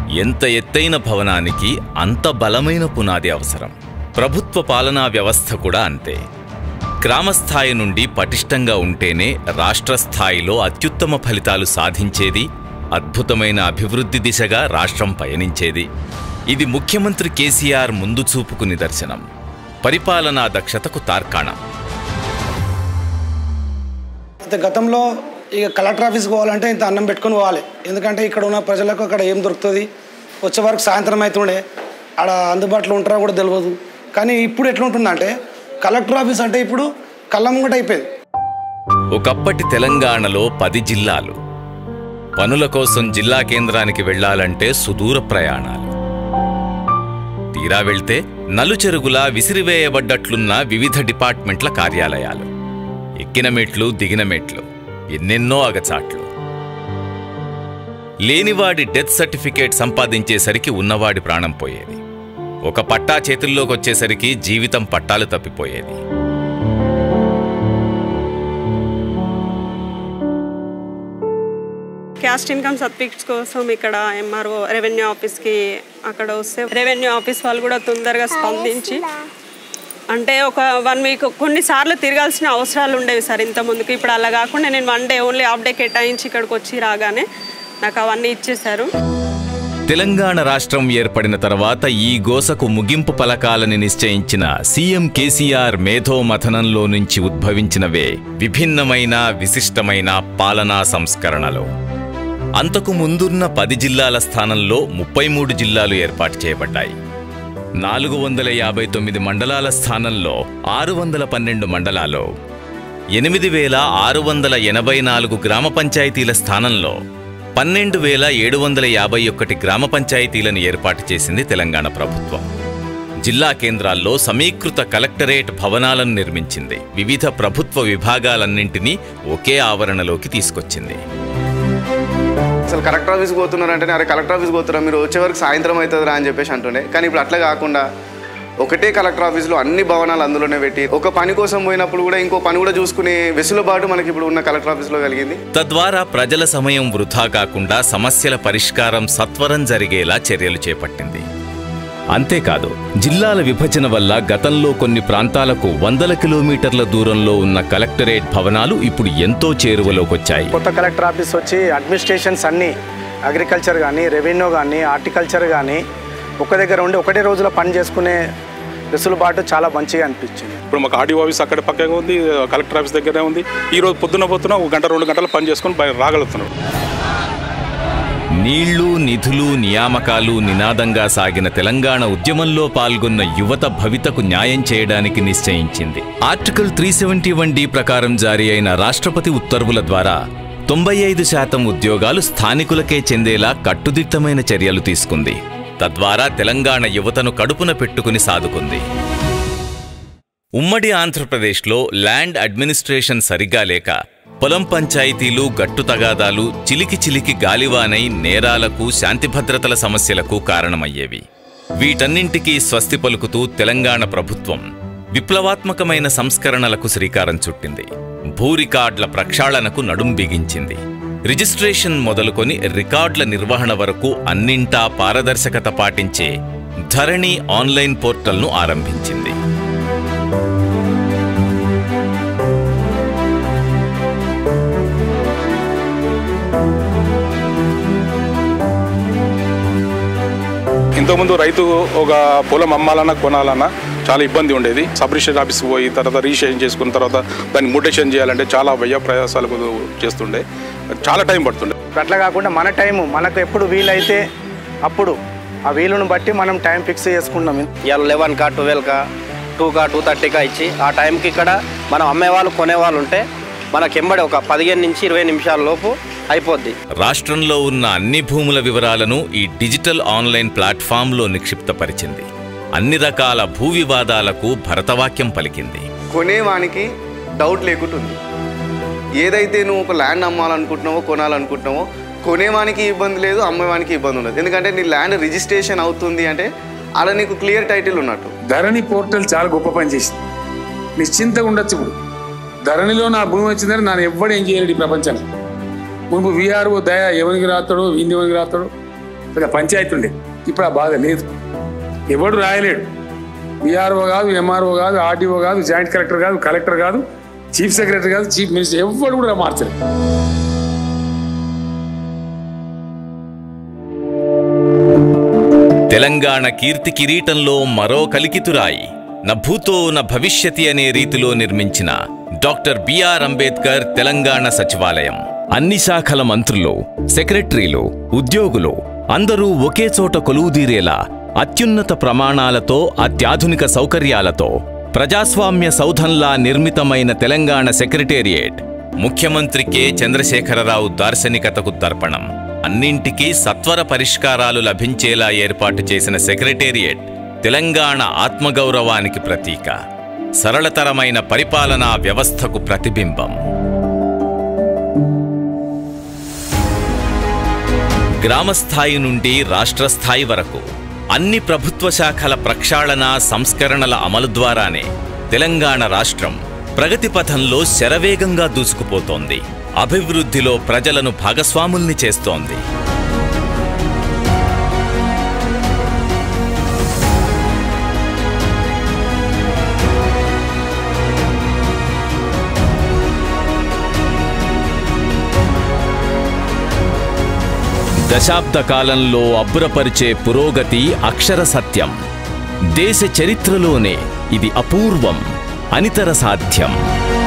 ఎంత ఎత్తైన భవనానికి అంత బలమైన పునాది అవసరం ప్రభుత్వ పాలనా వ్యవస్థ కూడా అంతే గ్రామస్థాయి నుండి పటిష్టంగా ఉంటేనే రాష్ట్ర స్థాయిలో అత్యుత్తమ ఫలితాలు సాధించేది అద్భుతమైన అభివృద్ధి దిశగా రాష్ట్రం పయనించేది ఇది ముఖ్యమంత్రి కేసీఆర్ ముందు చూపుకు నిదర్శనం పరిపాలనా దక్షతకు తార్కాణం అయితే గతంలో ఇక కలెక్టర్ ఆఫీస్కి పోవాలంటే ఇంత అన్నం పెట్టుకొని పోవాలి ఎందుకంటే ఇక్కడ ఉన్న ప్రజలకు అక్కడ ఏం దొరుకుతుంది వచ్చే వరకు సాయంత్రం అవుతుండే ఆడ అందుబాటులో ఉంటారో కూడా తెలియదు కానీ ఇప్పుడు ఎట్లుంటుందంటే కలెక్టర్ ఆఫీస్ అంటే ఇప్పుడు కళ్ళ ముంగట అయిపోయింది ఒకప్పటి తెలంగాణలో పది జిల్లాలు పనుల కోసం జిల్లా కేంద్రానికి వెళ్ళాలంటే సుదూర ప్రయాణాలు తీరా వెళ్తే నలుచెరుగులా విసిరివేయబడ్డట్లున్న వివిధ డిపార్ట్మెంట్ల కార్యాలయాలు ఎక్కిన మెట్లు దిగిన మెట్లు ఎన్నెన్నో అగచాట్లు లేనివాడి డెత్ సర్టిఫికేట్ సంపాదించేసరికి ఉన్నవాడి ప్రాణం పోయేది ఒక పట్టా చేతుల్లోకి వచ్చేసరికి జీవితం పట్టాలు తప్పిపోయేది క్యాస్ట్ ఇన్కమ్ సర్టిఫికేట్స్ కోసం ఇక్కడ ఎంఆర్ఓ రెవెన్యూ ఆఫీస్కి అక్కడ వస్తే రెవెన్యూ ఆఫీస్ వాళ్ళు కూడా తొందరగా స్పందించి అంటే ఒక వన్ వీక్ కొన్నిసార్లు తిరగాల్సిన అవసరాలు ఉండేవి సార్ ఇంత ముందుకు ఇప్పుడు అలా కాకుండా నేను one day only half day కేటాయించి ఇక్కడికి వచ్చి రాగానే నాకు అవన్నీ ఇచ్చేశారు తెలంగాణ రాష్ట్రం ఏర్పడిన తర్వాత ఈ గోసకు ముగింపు పలకాలని నిశ్చయించిన సీఎం కేసీఆర్ మేధోమథనంలో నుంచి ఉద్భవించినవే విభిన్నమైన విశిష్టమైన పాలనా సంస్కరణలు అంతకు ముందున్న పది జిల్లాల స్థానంలో ముప్పై మూడు జిల్లాలు ఏర్పాటు చేయబడ్డాయి నాలుగు వందల యాభై తొమ్మిది మండలాల స్థానంలో ఆరు వందల పన్నెండు మండలాలు ఎనిమిది వేల ఆరు వందల ఎనభై నాలుగు గ్రామ పంచాయతీల స్థానంలో పన్నెండు వేల ఏడు వందల యాభై ఒకటి గ్రామ పంచాయతీలను ఏర్పాటు చేసింది తెలంగాణ ప్రభుత్వం జిల్లా కేంద్రాల్లో సమీకృత కలెక్టరేట్ భవనాలను నిర్మించింది వివిధ ప్రభుత్వ విభాగాలన్నింటినీ ఒకే ఆవరణలోకి తీసుకొచ్చింది అసలు కలెక్టర్ ఆఫీస్కి పోతున్నారంటే అరే కలెక్టర్ ఆఫీస్కి పోతున్నారు మీరు వచ్చే వరకు సాయంత్రం అవుతుందిరా అని చెప్పేసి అంటుండే కానీ ఇప్పుడు అట్లా కాకుండా ఒకటే కలెక్టర్ ఆఫీస్లో అన్ని భవనాలు అందులోనే పెట్టి ఒక పని కోసం పోయినప్పుడు కూడా ఇంకో పని కూడా చూసుకునే వెసులుబాటు మనకి ఇప్పుడు ఉన్న కలెక్టర్ ఆఫీస్లో కలిగింది తద్వారా ప్రజల సమయం వృధా కాకుండా సమస్యల పరిష్కారం సత్వరం జరిగేలా చర్యలు చేపట్టింది అంతేకాదు జిల్లాల విభజన వల్ల గతంలో కొన్ని ప్రాంతాలకు వందల కిలోమీటర్ల దూరంలో ఉన్న కలెక్టరేట్ భవనాలు ఇప్పుడు ఎంతో చేరువలోకొచ్చాయి కొత్త కలెక్టర్ ఆఫీస్ వచ్చి అడ్మినిస్ట్రేషన్స్ అన్నీ అగ్రికల్చర్ కానీ రెవెన్యూ కానీ హార్టికల్చర్ కానీ ఒక దగ్గర ఉండి ఒకటే రోజులో పని చేసుకునే వెసులుబాటు చాలా మంచిగా అనిపించింది ఇప్పుడు మాకు ఆర్డీఓ ఆఫీస్ అక్కడ పక్కగా ఉంది కలెక్టర్ ఆఫీస్ దగ్గరే ఉంది ఈ రోజు పొద్దున పొద్దున ఒక గంట రెండు గంటలు పని చేసుకొని బయ- రాగలుగుతున్నాడు నీళ్లు నిధులు నియామకాలు నినాదంగా సాగిన తెలంగాణ ఉద్యమంలో పాల్గొన్న యువత భవితకు న్యాయం చేయడానికి నిశ్చయించింది article three seventy one D ప్రకారం జారీ అయిన రాష్ట్రపతి ఉత్తర్వుల ద్వారా తొంభై ఐదు శాతం ఉద్యోగాలు స్థానికులకే చెందేలా కట్టుదిట్టమైన చర్యలు తీసుకుంది తద్వారా తెలంగాణ యువతను కడుపున పెట్టుకుని సాదుకుంది ఉమ్మడి ఆంధ్రప్రదేశ్లో ల్యాండ్ అడ్మినిస్ట్రేషన్ సరిగా లేక పొలం పంచాయతీలు గట్టు తగాదాలు చిలికి చిలికి గాలివానై నేరాలకు శాంతి భద్రతల సమస్యలకు కారణమయ్యేవి వీటన్నింటికీ స్వస్తి పలుకుతూ తెలంగాణ ప్రభుత్వం విప్లవాత్మకమైన సంస్కరణలకు శ్రీకారం చుట్టింది భూ రికార్డుల ప్రక్షాళనకు నడుం బిగించింది రిజిస్ట్రేషన్ మొదలుకొని రికార్డుల నిర్వహణ వరకు అన్నింటా పారదర్శకత పాటించే ధరణి ఆన్లైన్ పోర్టల్ను ఆరంభించింది ఇంతకుముందు రైతు ఒక పొలం అమ్మాలన్నా కొనాలన్నా చాలా ఇబ్బంది ఉండేది సబ్ రిజిస్టర్ ఆఫీస్కి పోయి తర్వాత రిజిస్ట్రేషన్ చేసుకున్న తర్వాత దాన్ని మ్యూటేషన్ చేయాలంటే చాలా వ్యయ ప్రయాసాలకు చేస్తుండే చాలా టైం పడుతుండే ఇప్పుడు అట్లా కాకుండా మన టైము మనకు ఎప్పుడు వీలైతే అప్పుడు ఆ వీలును బట్టి మనం టైం ఫిక్స్ చేసుకున్నాం ఇవాళ లెవెన్ కా ట్వెల్వ్ కా టూ కా టూ థర్టీకా ఇచ్చి ఆ టైంకి ఇక్కడ మనం అమ్మేవాళ్ళు కొనేవాళ్ళు ఉంటే మనకి ఎంబడి ఒక పదిహేను నుంచి ఇరవై నిమిషాల లోపు అయిపోద్ది రాష్ట్రంలో ఉన్న అన్ని భూముల వివరాలను ఈ డిజిటల్ ఆన్లైన్ ప్లాట్ఫామ్లో నిక్షిప్తపరిచింది అన్ని రకాల భూ వివాదాలకు భరతవాక్యం పలికింది కొనేవానికి డౌట్ లేకుంటుంది ఏదైతే నువ్వు ఒక ల్యాండ్ అమ్మాలనుకుంటున్నావో కొనాలనుకుంటున్నావో కొనేవానికి ఇబ్బంది లేదు అమ్మేవానికి ఇబ్బంది ఉండదు ఎందుకంటే నీ ల్యాండ్ రిజిస్ట్రేషన్ అవుతుంది అంటే ఆడ నీకు క్లియర్ టైటిల్ ఉన్నట్టు ధరణి పోర్టల్ చాలా గొప్ప పని చేసింది నిశ్చింతగా ఉండొచ్చు ఇప్పుడు ధరణిలో నా భూమి వచ్చిందని నన్ను ఎవ్వడు ఏం చేయలేడు ఈ ప్రపంచాన్ని మునుపు విఆర్ఓ దయ ఎవరికి రాస్తాడో వీంది ఎవరికి రాస్తాడో పెద్ద పంచాయతీ ఉండే ఇప్పుడు ఆ బాధ లేదు ఎవడు రాయలేడు బీఆర్ఓ కాదు ఎంఆర్ఓ కాదు ఆర్డీఓ కాదు జాయింట్ కలెక్టర్ కాదు కలెక్టర్ కాదు చీఫ్ సెక్రటరీ కాదు చీఫ్ మినిస్టర్ ఎవడు కూడా మార్చలేదు తెలంగాణ కీర్తి కిరీటంలో మరో కలికితురాయి న భూతో న భవిష్యతి అనే రీతిలో నిర్మించిన డాక్టర్ బిఆర్ అంబేద్కర్ తెలంగాణ సచివాలయం అన్ని శాఖల మంత్రులు సెక్రటరీలు ఉద్యోగులు అందరూ ఒకే చోట కొలువుదీరేలా అత్యున్నత ప్రమాణాలతో అత్యాధునిక సౌకర్యాలతో ప్రజాస్వామ్య సౌధంలా నిర్మితమైన తెలంగాణ సెక్రటేరియట్ ముఖ్యమంత్రి కె చంద్రశేఖరరావు దార్శనికతకు తర్పణం అన్నింటికీ సత్వర పరిష్కారాలు లభించేలా ఏర్పాటు చేసిన సెక్రటేరియట్ తెలంగాణ ఆత్మగౌరవానికి ప్రతీక సరళతరమైన పరిపాలనా వ్యవస్థకు ప్రతిబింబం గ్రామస్థాయి నుండి రాష్ట్ర స్థాయి వరకు అన్ని ప్రభుత్వ శాఖల ప్రక్షాళన సంస్కరణల అమలు ద్వారానే తెలంగాణ రాష్ట్రం ప్రగతి పథంలో శరవేగంగా దూసుకుపోతోంది అభివృద్ధిలో ప్రజలను భాగస్వాముల్ని చేస్తోంది దశాబ్ద కాలంలో అబ్బురపరిచే పురోగతి అక్షర సత్యం దేశ చరిత్రలోనే ఇది అపూర్వం అనితర సాధ్యం